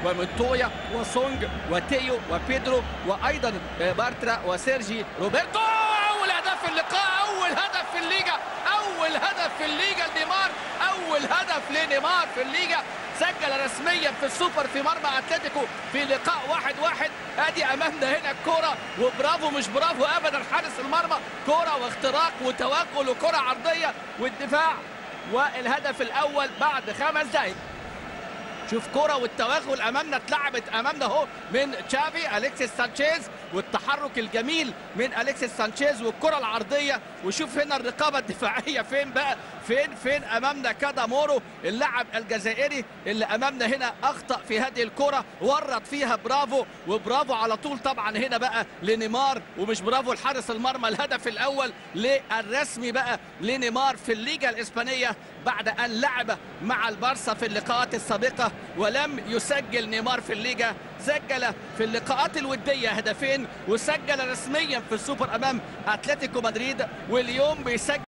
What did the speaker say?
ومنتويا وسونج وتيو وبيدرو وايضا بارترا وسيرجي روبرتو اول هدف في اللقاء اول هدف في الليجا اول هدف في الليجا لنيمار اول هدف لنيمار في الليجا سجل رسميا في السوبر في مرمى اتلتيكو في لقاء واحد واحد ادي امامنا هنا الكرة وبرافو مش برافو ابدا حارس المرمى كرة واختراق وتوغل وكرة عرضية والدفاع والهدف الاول بعد خمس دقائق شوف كرة والتوغل امامنا اتلعبت امامنا اهو من تشافي اليكسيس سانشيز والتحرك الجميل من اليكسيس سانشيز والكرة العرضية وشوف هنا الرقابة الدفاعية فين بقى فين فين امامنا كادا مورو اللاعب الجزائري اللي امامنا هنا اخطا في هذه الكرة ورط فيها برافو وبرافو على طول طبعا هنا بقى لنيمار ومش برافو لحارس المرمى الهدف الاول للرسمي بقى لنيمار في الليجا الاسبانيه بعد ان لعب مع البارسا في اللقاءات السابقه ولم يسجل نيمار في الليجا سجل في اللقاءات الوديه هدفين وسجل رسميا في السوبر امام اتلتيكو مدريد واليوم بيسجل